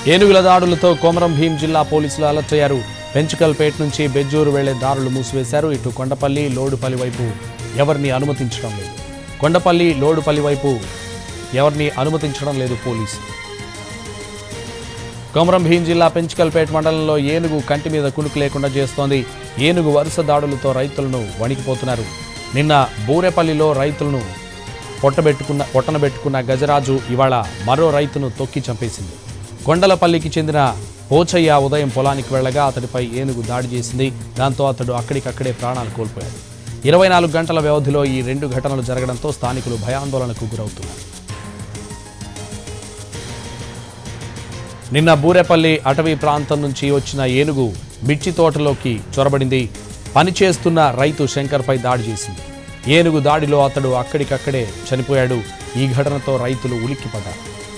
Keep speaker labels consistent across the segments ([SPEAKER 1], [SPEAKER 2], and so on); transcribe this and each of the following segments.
[SPEAKER 1] ఏనుగుల దాడులతో కొమరం భీం జిల్లా పోలీసులు అలర్ట్ అయ్యారు పెంచుకల్పేట నుంచి బెజ్జూరు వెళ్లే దారులు మూసివేశారు ఇటు కొండపల్లి లోడుపల్లి వైపు ఎవరిని అనుమతించడం లేదు కొండపల్లి లోడుపల్లి వైపు ఎవరిని అనుమతించడం లేదు పోలీసులు కొమరం భీం జిల్లా పెంచుకల్పేట మండలంలో ఏనుగు కంటి మీద కునుకు లేకుండా చేస్తోంది ఏనుగు వరుస దాడులతో రైతులను వణికిపోతున్నారు నిన్న బూరెపల్లిలో రైతులను పొట్టబెట్టుకున్న పొట్టనబెట్టుకున్న గజరాజు ఇవాళ మరో రైతును తొక్కి చంపేసింది కొండలపల్లికి చెందిన పోచయ్య ఉదయం పొలానికి వెళ్ళగా అతడిపై ఏనుగు దాడి చేసింది దాంతో అతడు అక్కడికక్కడే ప్రాణాలు కోల్పోయాడు ఇరవై నాలుగు గంటల వ్యవధిలో ఈ రెండు ఘటనలు జరగడంతో స్థానికులు భయాందోళనకు గురవుతున్నారు నిన్న బూరెపల్లి అటవీ ప్రాంతం నుంచి వచ్చిన ఏనుగు మిర్చి తోటలోకి చొరబడింది పనిచేస్తున్న రైతు శంకర్పై దాడి చేసింది ఏనుగు దాడిలో అతడు అక్కడికక్కడే చనిపోయాడు ఈ ఘటనతో రైతులు ఉలిక్కిపడ్డారు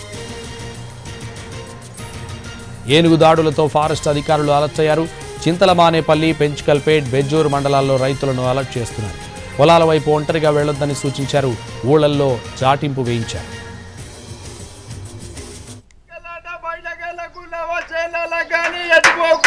[SPEAKER 1] ఏనుగు దాడులతో ఫారెస్ట్ అధికారులు అలర్ట్ అయ్యారు చింతలమానేపల్లి పెంచుకల్పేట్ బెజ్జూరు మండలాల్లో రైతులను అలర్ట్ చేస్తున్నారు పొలాల వైపు ఒంటరిగా వెళ్లొద్దని సూచించారు ఊళ్ళల్లో చాటింపు వేయించారు
[SPEAKER 2] గలాట బయటకెళ్ళకుండా వచ్చేలా కానీ ఎట్టుకోకు